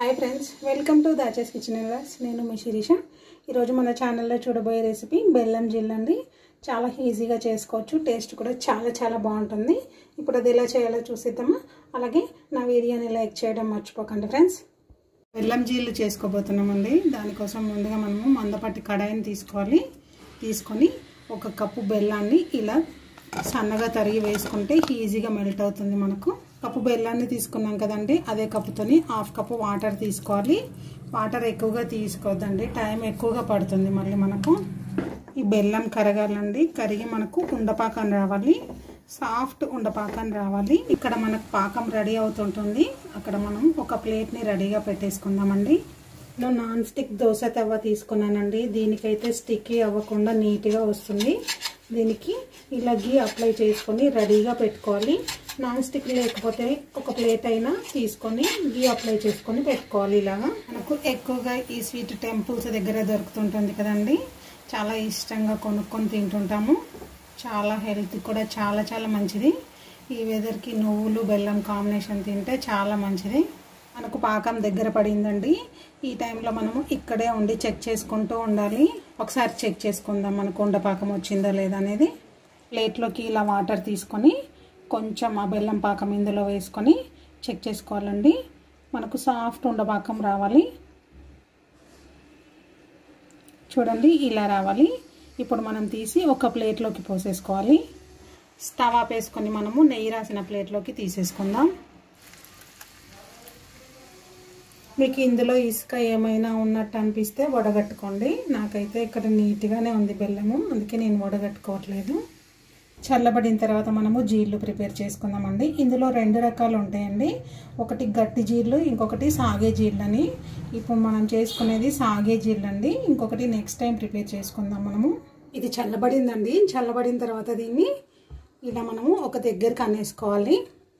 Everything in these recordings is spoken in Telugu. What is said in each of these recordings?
హాయ్ ఫ్రెండ్స్ వెల్కమ్ టు దాచేస్ కిచెన్ అండ్ వ్లాగ్స్ నేను మీ శిరీష ఈరోజు మన ఛానల్లో చూడబోయే రెసిపీ బెల్లం జిల్లండి చాలా ఈజీగా చేసుకోవచ్చు టేస్ట్ కూడా చాలా చాలా బాగుంటుంది ఇప్పుడు అది ఎలా చేయాలో చూసిద్దామా అలాగే నా వీడియోని లైక్ చేయడం మర్చిపోకండి ఫ్రెండ్స్ బెల్లం జీళ్ళు చేసుకోబోతున్నామండి దానికోసం ముందుగా మనము మందపట్టి కడాయిని తీసుకోవాలి తీసుకొని ఒక కప్పు బెల్లాన్ని ఇలా సన్నగా తరిగి వేసుకుంటే ఈజీగా మెల్ట్ అవుతుంది మనకు కప్పు బెల్లాన్ని తీసుకున్నాం కదండి అదే కప్పుతోని హాఫ్ కప్పు వాటర్ తీసుకోవాలి వాటర్ ఎక్కువగా తీసుకోవద్దండి టైం ఎక్కువగా పడుతుంది మళ్ళీ మనకు ఈ బెల్లం కరగాలండి కరిగి మనకు ఉండపాకం రావాలి సాఫ్ట్ ఉండపాకం రావాలి ఇక్కడ మనకు పాకం రెడీ అవుతుంటుంది అక్కడ మనం ఒక ప్లేట్ని రెడీగా పెట్టేసుకుందామండి నేను నాన్ స్టిక్ దోశ తవ్వ తీసుకున్నానండి దీనికైతే స్టిక్కీ అవ్వకుండా నీట్గా వస్తుంది దీనికి ఇలా గీ అప్లై చేసుకొని రెడీగా పెట్టుకోవాలి నాన్ స్టిక్ లేకపోతే ఒక ప్లేట్ అయినా తీసుకొని గీ అప్లై చేసుకొని పెట్టుకోవాలి ఇలాగా మనకు ఎక్కువగా ఈ స్వీట్ టెంపుల్స్ దగ్గర దొరుకుతుంటుంది కదండి చాలా ఇష్టంగా కొనుక్కొని తింటుంటాము చాలా హెల్త్ కూడా చాలా చాలా మంచిది ఈ వెదర్కి నువ్వులు బెల్లం కాంబినేషన్ తింటే చాలా మంచిది మనకు పాకం దగ్గర పడిందండి ఈ టైంలో మనము ఇక్కడే ఉండి చెక్ చేసుకుంటూ ఉండాలి ఒకసారి చెక్ చేసుకుందాం మనకు ఉండ పాకం వచ్చిందా లేదా అనేది ప్లేట్లోకి ఇలా వాటర్ తీసుకొని కొంచెం ఆ బెల్లం పాకం ఇందులో వేసుకొని చెక్ చేసుకోవాలండి మనకు సాఫ్ట్ ఉండపాకం రావాలి చూడండి ఇలా రావాలి ఇప్పుడు మనం తీసి ఒక ప్లేట్లోకి పోసేసుకోవాలి స్టవ్ ఆపేసుకొని మనము నెయ్యి రాసిన ప్లేట్లోకి తీసేసుకుందాం మీకు ఇందులో ఇసుక ఏమైనా ఉన్నట్టు అనిపిస్తే వడగట్టుకోండి నాకైతే ఇక్కడ నీట్గానే ఉంది బెల్లము అందుకే నేను వడగట్టుకోవట్లేదు చల్లబడిన తర్వాత మనము జీళ్ళు ప్రిపేర్ చేసుకుందామండి ఇందులో రెండు రకాలు ఉంటాయండి ఒకటి గట్టి జీళ్ళు ఇంకొకటి సాగే జీళ్ళని ఇప్పుడు మనం చేసుకునేది సాగే జీళ్ళు అండి ఇంకొకటి నెక్స్ట్ టైం ప్రిపేర్ చేసుకుందాం మనము ఇది చల్లబడిందండి చల్లబడిన తర్వాత దీన్ని ఇలా మనము ఒక దగ్గరికి అనేసుకోవాలి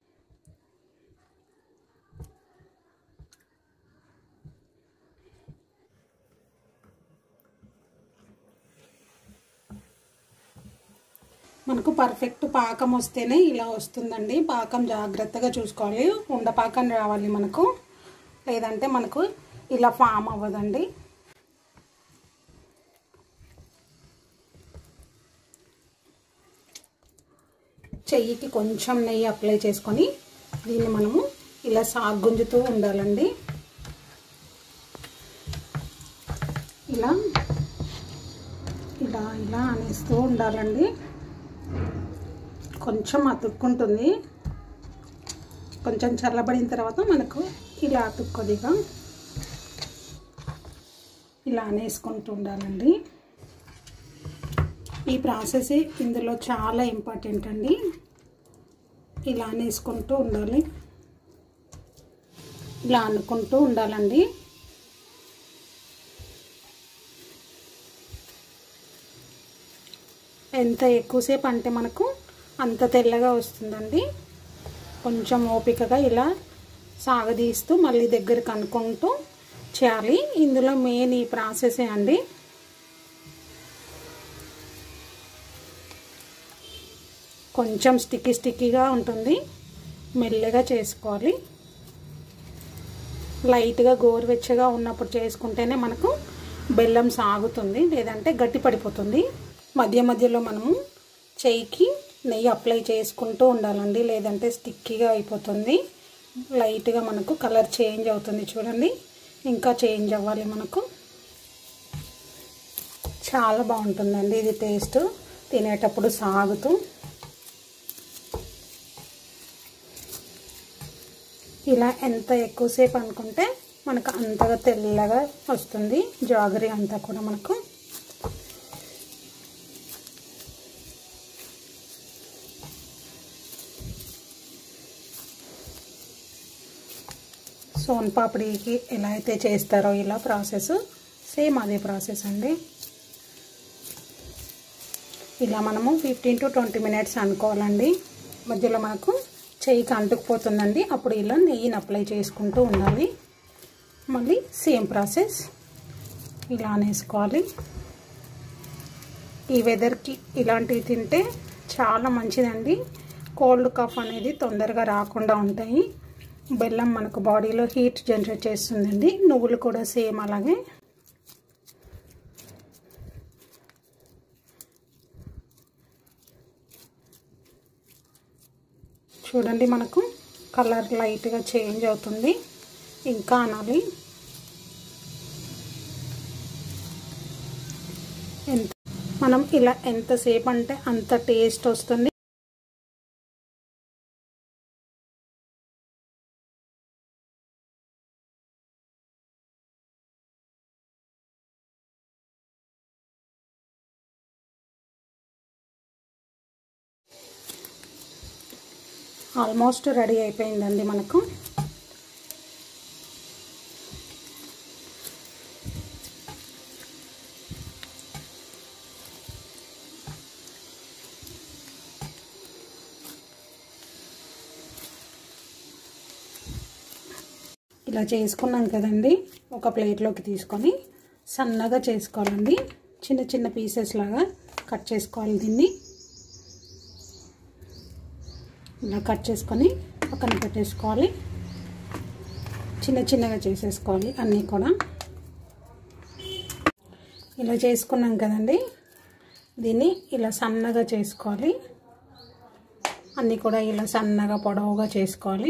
మనకు పర్ఫెక్ట్ పాకం వస్తేనే ఇలా వస్తుందండి పాకం జాగ్రత్తగా చూసుకోవాలి ఉండ పాకం రావాలి మనకు లేదంటే మనకు ఇలా ఫామ్ అవ్వదండి చెయ్యికి కొంచెం నెయ్యి అప్లై చేసుకొని దీన్ని మనము ఇలా సాగుంజుతూ ఉండాలండి ఇలా ఇలా ఇలా అనేస్తూ ఉండాలండి కొంచెం అతుక్కుంటుంది కొంచెం చల్లబడిన తర్వాత మనకు ఇలా అతుక్కొదిగా ఇలా అనేసుకుంటూ ఉండాలండి ఈ ప్రాసెస్ ఇందులో చాలా ఇంపార్టెంట్ అండి ఇలా అనేసుకుంటూ ఉండాలి ఇలా అనుకుంటూ ఉండాలండి ఎంత ఎక్కువసేపు అంటే మనకు అంత తెల్లగా వస్తుందండి కొంచెం ఓపికగా ఇలా సాగదీస్తూ మళ్ళీ దగ్గరికి అనుకుంటూ చేయాలి ఇందులో మెయిన్ ఈ ప్రాసెసే అండి కొంచెం స్టిక్కీ స్టిక్కీగా ఉంటుంది మెల్లగా చేసుకోవాలి లైట్గా గోరువెచ్చగా ఉన్నప్పుడు చేసుకుంటేనే మనకు బెల్లం సాగుతుంది లేదంటే గట్టి పడిపోతుంది మధ్య మధ్యలో మనము చెయ్యికి నెయ్యి అప్లై చేసుకుంటూ ఉండాలండి లేదంటే స్టిక్కీగా అయిపోతుంది లైట్గా మనకు కలర్ చేంజ్ అవుతుంది చూడండి ఇంకా చేంజ్ అవ్వాలి మనకు చాలా బాగుంటుందండి ఇది టేస్ట్ తినేటప్పుడు సాగుతూ ఇలా ఎంత ఎక్కువసేపు అనుకుంటే మనకు అంతగా తెల్లగా వస్తుంది జాగరీ అంతా కూడా మనకు సోన్ పాపిడికి ఎలా అయితే చేస్తారో ఇలా ప్రాసెస్ సేమ్ అదే ప్రాసెస్ అండి ఇలా మనము ఫిఫ్టీన్ టు ట్వంటీ మినిట్స్ అనుకోవాలండి మధ్యలో మనకు చెయ్యికి అంటుకుపోతుందండి అప్పుడు ఇలా నెయ్యిని అప్లై చేసుకుంటూ ఉండాలి మళ్ళీ సేమ్ ప్రాసెస్ ఇలా అనేసుకోవాలి ఈ వెదర్కి ఇలాంటివి తింటే చాలా మంచిదండి కోల్డ్ కఫ్ అనేది తొందరగా రాకుండా ఉంటాయి బెల్లం మనకు బాడీలో హీట్ జనరేట్ చేస్తుందండి నువ్వులు కూడా సేమ్ అలాగే చూడండి మనకు కలర్ లైట్గా చేంజ్ అవుతుంది ఇంకా అనాలి ఎంత మనం ఇలా ఎంతసేపు అంటే అంత టేస్ట్ వస్తుంది ఆల్మోస్ట్ రెడీ అయిపోయిందండి మనకు ఇలా చేసుకున్నాం కదండి ఒక ప్లేట్లోకి తీసుకొని సన్నగా చేసుకోవాలండి చిన్న చిన్న పీసెస్ లాగా కట్ చేసుకోవాలి దీన్ని ఇలా కట్ చేసుకొని పక్కన పెట్టేసుకోవాలి చిన్న చిన్నగా చేసేసుకోవాలి అన్నీ కూడా ఇలా చేసుకున్నాం కదండి దీన్ని ఇలా సన్నగా చేసుకోవాలి అన్నీ కూడా ఇలా సన్నగా పొడవుగా చేసుకోవాలి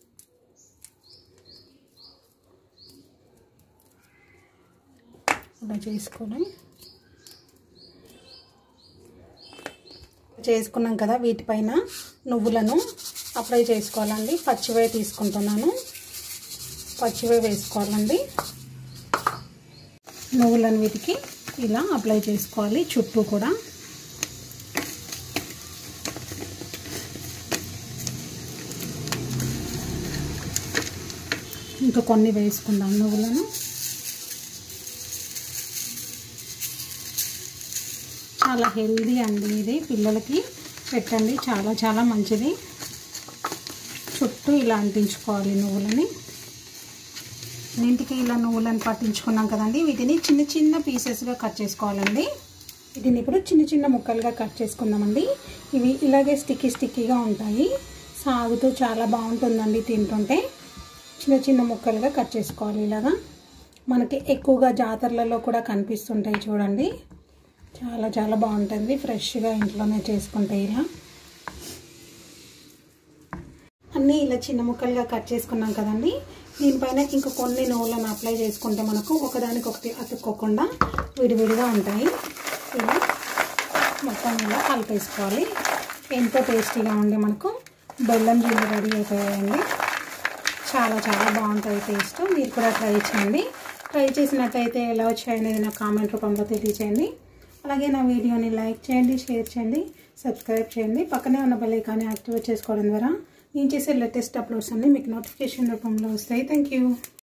ఇలా చేసుకొని చేసుకున్నాం కదా వీటిపైన నువ్వులను అప్లై చేసుకోవాలండి పచ్చివే తీసుకుంటున్నాను పచ్చివే వేసుకోవాలండి నువ్వులను వీటికి ఇలా అప్లై చేసుకోవాలి చుట్టూ కూడా ఇంకా కొన్ని వేసుకుందాం నువ్వులను చాలా హెల్దీ అండి ఇది పిల్లలకి పెట్టండి చాలా చాలా మంచిది చుట్టూ ఇలా అంటించుకోవాలి నువ్వులని ఇంటికి ఇలా నువ్వులను పట్టించుకున్నాం కదండి వీటిని చిన్న చిన్న పీసెస్గా కట్ చేసుకోవాలండి వీటిని ఇప్పుడు చిన్న చిన్న ముక్కలుగా కట్ చేసుకుందామండి ఇవి ఇలాగే స్టిక్కీ స్టిక్కీగా ఉంటాయి సాగుతూ చాలా బాగుంటుందండి తింటుంటే చిన్న చిన్న ముక్కలుగా కట్ చేసుకోవాలి ఇలాగా మనకి ఎక్కువగా జాతరలలో కూడా కనిపిస్తుంటాయి చూడండి చాలా చాలా బాగుంటుంది ఫ్రెష్గా ఇంట్లోనే చేసుకుంటే ఇలా అన్నీ ఇలా చిన్న ముక్కలుగా కట్ చేసుకున్నాం కదండి దీనిపైన ఇంక కొన్ని నువ్వులను అప్లై చేసుకుంటే మనకు ఒకదానికొకటి అతుక్కోకుండా విడివిడిగా ఉంటాయి ఇలా మొత్తం ఇలా కలిపేసుకోవాలి ఎంతో టేస్టీగా ఉండి మనకు బెల్లం జీలు రెడీ అయిపోయాయండి చాలా చాలా బాగుంటుంది టేస్ట్ మీరు కూడా ట్రై చేయండి ట్రై చేసినట్టయితే ఎలా వచ్చాయనేది నా కామెంట్ రూపంలో తెలియచేయండి అలాగే నా వీడియోని లైక్ చేయండి షేర్ చేయండి సబ్స్క్రైబ్ చేయండి పక్కనే ఉన్న బెల్ ఐకాన్ని యాక్టివేట్ చేసుకోవడం ద్వారా నేను చేసే లేటెస్ట్ అప్లోడ్స్ అన్ని మీకు నోటిఫికేషన్ రూపంలో వస్తాయి థ్యాంక్ యూ